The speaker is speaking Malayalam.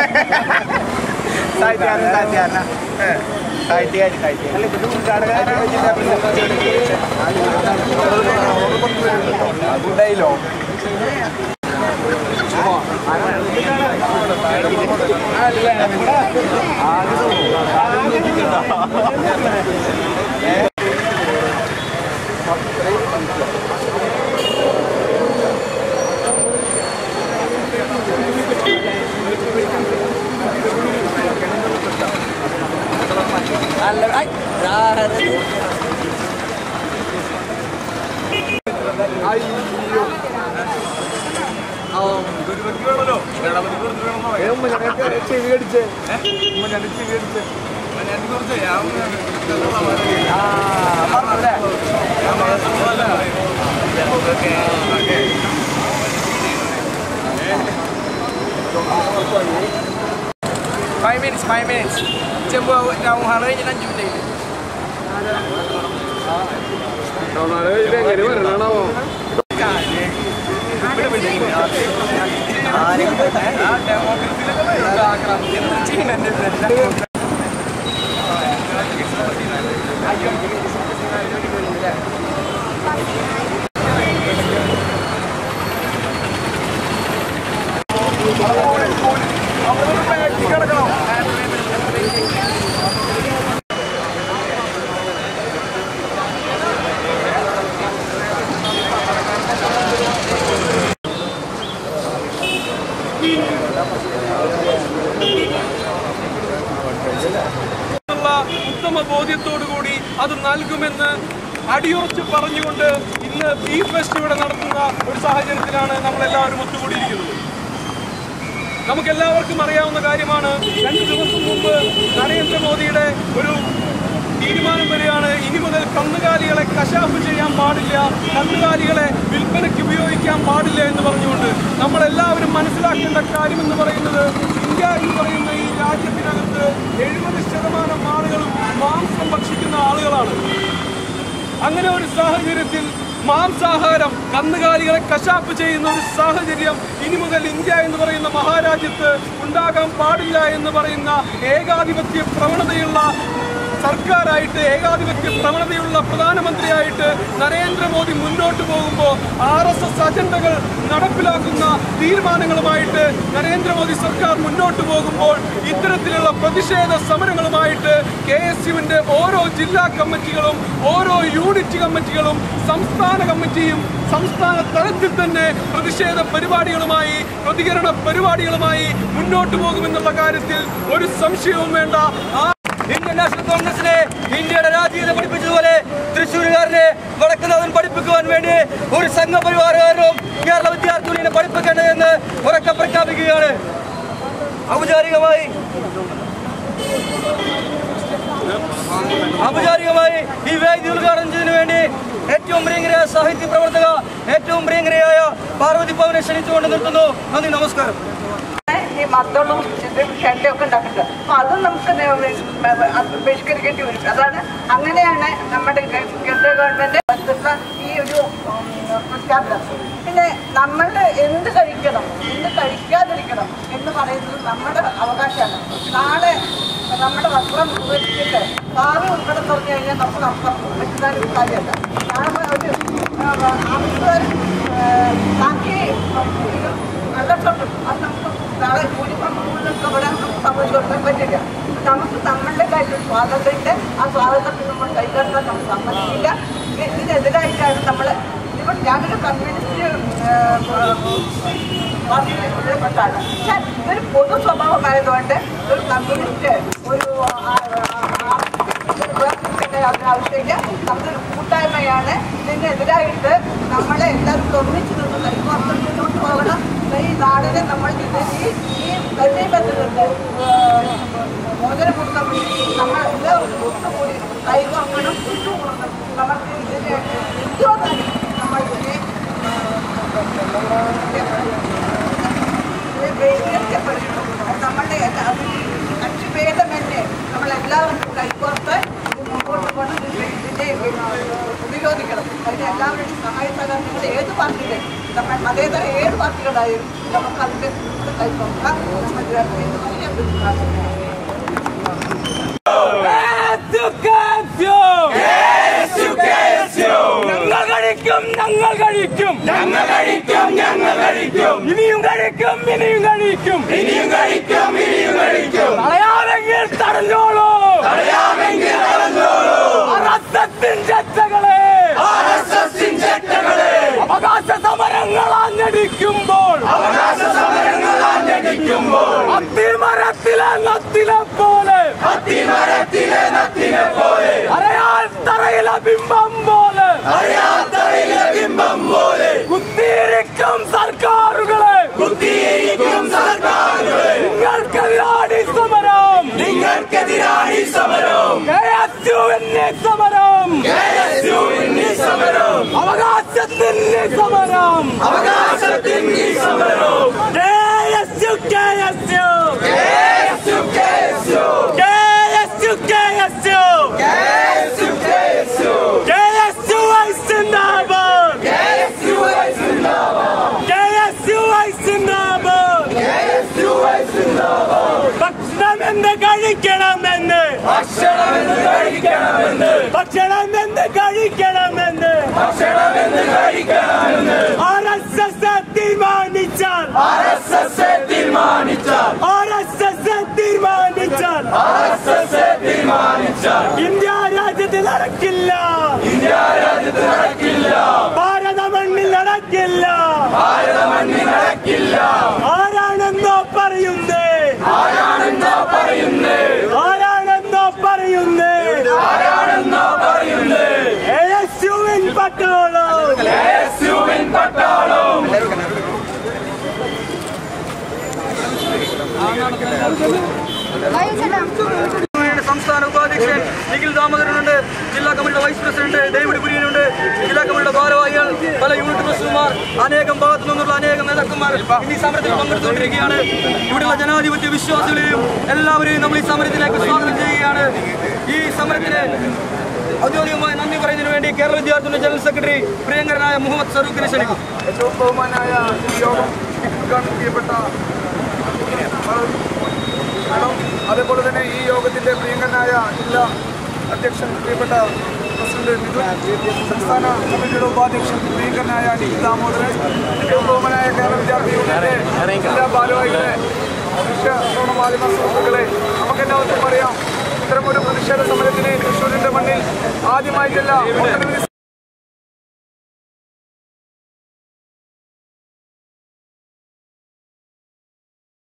സാഹിത്യകാരൻ സാഹിത്യകാരനാ സാഹിത്യകാരി സാഹിത്യകാരി അല്ല പിന്നെ ഉദ്ഘാടകനായിട്ട് ഉണ്ടായില്ലോ ചെവി അടിച്ച് ചെവി അടിച്ച് Five minutes, five minutes. Chempu town hall കഴിഞ്ഞിട്ട് അഞ്ച് മിനിറ്റ് എന്നുള്ള ഉത്തമ ബോധ്യത്തോടുകൂടി അത് നൽകുമെന്ന് അടിയുറച്ച് പറഞ്ഞുകൊണ്ട് ഇന്ന് ബീഫ് ഫെസ്റ്റ് ഇവിടെ നടത്തുന്ന ഒരു സാഹചര്യത്തിലാണ് നമ്മളെല്ലാവരും ഒത്തുകൂടിയിരിക്കുന്നത് നമുക്കെല്ലാവർക്കും അറിയാവുന്ന കാര്യമാണ് രണ്ട് ദിവസം മുമ്പ് നരേന്ദ്രമോദിയുടെ ഒരു തീരുമാനം വരികയാണ് ഇനി മുതൽ കന്നുകാലികളെ കശാപ്പ് ചെയ്യാൻ പാടില്ല കന്നുകാലികളെ വിൽപ്പനയ്ക്ക് ഉപയോഗിക്കാൻ പാടില്ല എന്ന് പറഞ്ഞുകൊണ്ട് നമ്മളെല്ലാവരും മനസ്സിലാക്കേണ്ട കാര്യം എന്ന് പറയുന്നത് ഇന്ത്യ എന്ന് പറയുന്ന ഈ രാജ്യത്തിനകത്ത് എഴുപത് ശതമാനം ആളുകളും മാംസം ഭക്ഷിക്കുന്ന ആളുകളാണ് അങ്ങനെ ഒരു സാഹചര്യത്തിൽ മാംസാഹാരം കന്നുകാലികളെ കശാപ്പ് ചെയ്യുന്ന ഒരു സാഹചര്യം ഇനി മുതൽ ഇന്ത്യ എന്ന് പറയുന്ന മഹാരാജ്യത്ത് ഉണ്ടാകാൻ പാടില്ല എന്ന് പറയുന്ന ഏകാധിപത്യ പ്രവണതയുള്ള സർക്കാരായിട്ട് ഏകാധിപത്യ പ്രവണതയുള്ള പ്രധാനമന്ത്രിയായിട്ട് നരേന്ദ്രമോദി മുന്നോട്ട് പോകുമ്പോൾ ആർ എസ് എസ് അജണ്ടകൾ നടപ്പിലാക്കുന്ന തീരുമാനങ്ങളുമായിട്ട് നരേന്ദ്രമോദി സർക്കാർ മുന്നോട്ട് പോകുമ്പോൾ ഇത്തരത്തിലുള്ള പ്രതിഷേധ സമരങ്ങളുമായിട്ട് കെ എസ് യുവിൻ്റെ ഓരോ ജില്ലാ കമ്മിറ്റികളും ഓരോ യൂണിറ്റ് കമ്മിറ്റികളും സംസ്ഥാന കമ്മിറ്റിയും സംസ്ഥാന തലത്തിൽ തന്നെ പ്രതിഷേധ പരിപാടികളുമായി പ്രതികരണ പരിപാടികളുമായി മുന്നോട്ട് പോകുമെന്നുള്ള കാര്യത്തിൽ ഒരു സംശയവും വേണ്ട ആ ഇന്ത്യൻ നാഷണൽ കോൺഗ്രസിനെ ഇന്ത്യയുടെ രാജ്യീയത പഠിപ്പിച്ചതുപോലെ തൃശ്ശൂരുകാരനെ വടക്കുന്നാഥൻ പഠിപ്പിക്കുവാൻ വേണ്ടി ഒരു സംഘപരിവാറുകാരനും കേരള വിദ്യാർത്ഥി യൂണിയനെ പഠിപ്പിക്കേണ്ടതെന്ന് ഉറക്കെ പ്രഖ്യാപിക്കുകയാണ് ഔപചാരികമായി ഔപചാരികമായി ഈ വേദി ഉദ്ഘാടനം ചെയ്യുന്നതിന് വേണ്ടി ഏറ്റവും പ്രിയങ്കരായ സാഹിത്യ പ്രവർത്തക ഏറ്റവും പ്രിയങ്കരയായ പാർവതി പവനെ ക്ഷണിച്ചുകൊണ്ട് നിർത്തുന്നു നന്ദി നമസ്കാരം ഈ മദ്ദളും ഇത് ഷെഡൊക്കെ ഉണ്ടാക്കുന്നത് അപ്പൊ അതും നമുക്ക് നെ- അത് ബഹിഷ്കരിക്കേണ്ടി വരും അതാണ് അങ്ങനെയാണ് നമ്മുടെ കേ- കേന്ദ്ര ഗവൺമെന്റ് എടുത്ത ഈ ഒരു ഉം, പ്രഖ്യാപനം പിന്നെ നമ്മൾ എന്ത് കഴിക്കണം എന്ത് കഴിക്കാതിരിക്കണം എന്ന് പറയുന്നത് നമ്മുടെ അവകാശമാണ് നാളെ നമ്മുടെ വസ്ത്രം ഉപയോഗിച്ചിട്ട് ഭാവി ഉൾപ്പെടെ പറഞ്ഞു കഴിഞ്ഞാൽ നമുക്ക് വസ്ത്രം പറ്റുന്ന കാര്യമല്ല നാളെ ഒരു ആവശ്യം ബാക്കി ഒരു വെള്ളത്തോട്ടും അത് നമുക്ക് നാളെ ഭൂരിപക്ഷമൊക്കെ ഇവിടെ നമുക്ക് സമ്മതിച്ചു കൊടുക്കാൻ പറ്റില്ല നമുക്ക് നമ്മളുടെ കയ്യിൽ സ്വാതന്ത്ര്യമുണ്ട് ആ സ്വാതന്ത്ര്യം നമ്മൾ കൈകാട്ടാൻ നമുക്ക് സമ്മതിക്കില്ല ഇ- ഇതിനെതിരായിട്ടാണ് നമ്മൾ ഇപ്പോൾ ഞാനൊരു കമ്മ്യൂണിസ്റ്റ് പാർട്ടിയിൽപ്പെട്ടാണ് പക്ഷെ ഇതൊരു പൊതു സ്വഭാവമായതുകൊണ്ട് ഒരു കമ്മ്യൂണിസ്റ്റ് ഒരു ആ, ആ, ആ, വേർതിരിക്കേണ്ട യാതൊരു ആവശ്യമില്ല നമ്മളൊരു കൂട്ടായ്മയാണ് ഇതിനെതിരായിട്ട് നമ്മളെ എല്ലാവരും ഒന്നിച്ചു നിന്ന് കൈകോർത്ത് മുന്നോട്ട് പോകണം ഈ നാടിനെ നമ്മൾ ഇത് ഈ ഈ പരിചയബന്ധമുണ്ട് മോചനം കൊടുക്കാൻ വേണ്ടി നമ്മൾ എല്ലാവരും ഒത്തുകൂടി കൈകോർക്കണം കൂട്ടുകൂടണം നമുക്ക് ഇതിനെ വിദ്യോധനം നമ്മൾ ഇതിനെ ബഹിഷ്കരിക്കപ്പെടുന്നു നമ്മളുടെ കക്ഷിഭേദമന്യേ നമ്മളെല്ലാവരും കൈകോർത്ത് ഇത് മുമ്പോട്ട് കൊണ്ട് ഇതിനെ ഉപയോഗിക്കണം അതിന് എല്ലാവരുടെയും സഹായ സഹകരണങ്ങൾ ഏത് പാർട്ടിയിലും നമ്മൾ മതേതര ഏത് പാർട്ടികളായും നമുക്ക് അതിന്റെ കൈക്കൊടുക്കാം നമ്മൾ എന്ന് പറയാൻ പറ്റും ഞങ്ങൾ കഴിക്കും ഞങ്ങൾ കഴിക്കും ഞങ്ങൾ കഴിക്കും ഞങ്ങൾ കഴിക്കും ഇനിയും കഴിക്കും ഇനിയും കഴിക്കും ഇനിയും കഴിക്കും ഇനിയും കഴിക്കും തടയാമെങ്കിൽ തടഞ്ഞോളൂ തടയാമെങ്കിൽ തടഞ്ഞോളൂ അറസത്തിൻ ചട്ടകളെ അറസത്തിൻ ചട്ടകളെ അവകാശ സമരങ്ങൾ ആഞ്ഞടിക്കുമ്പോൾ അവകാശ സമരങ്ങൾ ആഞ്ഞടിക്കുമ്പോൾ അത്തിമരത്തിലെ നത്തിലെ പോലെ അത്തിമരത്തിലെ നത്തിനെ പോലെ അറിയാൻ തറയിലെ ബിംബം പോലെ അറിയാൻ തറയിലെ ബിംബം പോലെ കുത്തിയിരിക്കും സർക്കാരുകളെ കുത്തിയിരിക്കും സർക്കാരുകളെ നിങ്ങൾക്കെതിരാണ് സമരം നിങ്ങൾക്കെതിരാണ് സമരം കെ എസ് യു എന്നീ സമരം കെ എസ് യു എന്നീ സമരം അവകാശത്തിന്റെ സമരം അവകാശത്തിന്റെ സമരം K S U K S U K S U K S U K S U K S U K S U K S U K S U I സിന്ദാബാദ് കെ എസ് യു ഐ സിന്ദാബാദ് കെ എസ് യു ഐ സിന്ദാബാദ് കെ എസ് യു ഐ സിന്ദാബാദ് ഭക്ഷണം എന്ത് കഴിക്കണമെന്ന് ഭക്ഷണം എന്ത് കഴിക്കണമെന്ന് ഭക്ഷണം എന്ത് കഴിക്കണമെന്ന് ഭക്ഷണം എന്ത് കഴിക്കണമെന്ന് ആർ എസ് എസ് തീരുമാനിച്ചാൽ ആർ എസ് എസ് തീരുമാനിച്ചാൽ ആർ എസ് എസ് തീരുമാനിച്ചാൽ ആർ എസ് എസ് തീരുമാനിച്ചാൽ ഇന്ത്യ രാജ്യത്ത് നടക്കില്ല ഇന്ത്യ രാജ്യത്ത് നടക്കില്ല ഭാരത മണ്ണിൽ നടക്കില്ല ഭാരത മണ്ണിൽ നടക്കില്ല ആരാണെന്നോ പറയുന്നേ ആരാണെന്നോ പറയുന്നേ ആരാണെന്നോ പറയുന്നേ ആരാണെന്നോ പറയുന്നേ എ എസ് യുവിൻ പട്ടാളം എ എസ് യുവിൻ പട്ടാളം സംസ്ഥാന ഉപാധ്യക്ഷൻ നിഖിൽ ദാമോദരനുണ്ട് ജില്ലാ കമ്മിറ്റിയുടെ വൈസ് പ്രസിഡന്റ് ഡേവിഡ് കുര്യനുണ്ട് ജില്ലാ കമ്മിറ്റിയുടെ ഭാരവാഹികൾ പല യൂണിറ്റ് പ്രസിഡന്റുമാർ അനേകം ഭാഗത്തു നിന്നുള്ള അനേകം നേതാക്കന്മാർ ഇന്ന് ഈ സമരത്തിൽ പങ്കെടുത്തുകൊണ്ടിരിക്കുകയാണ് ഇവിടെയുള്ള ജനാധിപത്യ വിശ്വാസികളെയും എല്ലാവരെയും നമ്മൾ ഈ സമരത്തിലേക്ക് സ്വാഗതം ചെയ്യുകയാണ് ഈ സമരത്തിന് ഔദ്യോഗികമായി നന്ദി പറയുന്നതിന് വേണ്ടി കേരള വിദ്യാർത്ഥിയുടെ ജനറൽ സെക്രട്ടറി പ്രിയങ്കരനായ മുഹമ്മദ് സറൂഖിനെ ക്ഷണിക്കും ഏറ്റവും ബഹുമാനായ ഈ യോഗം ഉദ്ഘാടനം ചെയ്യപ്പെട്ട മാഡം അതേപോലെ തന്നെ ഈ യോഗത്തിന്റെ പ്രിയങ്കരനായ ജില്ലാ അധ്യക്ഷൻ പ്രിയപ്പെട്ട പ്രസിഡന്റ് മിഥുൻ സംസ്ഥാന കമ്മിറ്റിയുടെ ഉപാധ്യക്ഷൻ പ്രിയങ്കരനായ ടി ദാമോദരൻ ഏറ്റവും ബഹുമാനായ കേരള വിദ്യാർത്ഥി യൂണിയന്റെ ജില്ലാ ഭാരവാഹികളെ ദൃശ്യ ശ്രവണ മാധ്യമ സുഹൃത്തുക്കളെ നമുക്കെല്ലാവർക്കും അറിയാം ഇത്തരമൊരു പ്രതിഷേധ സമരത്തിന് തൃശ്ശൂരിന്റെ മണ്ണിൽ ആദ്യമായിട്ടല്ല ഒട്ടനവധി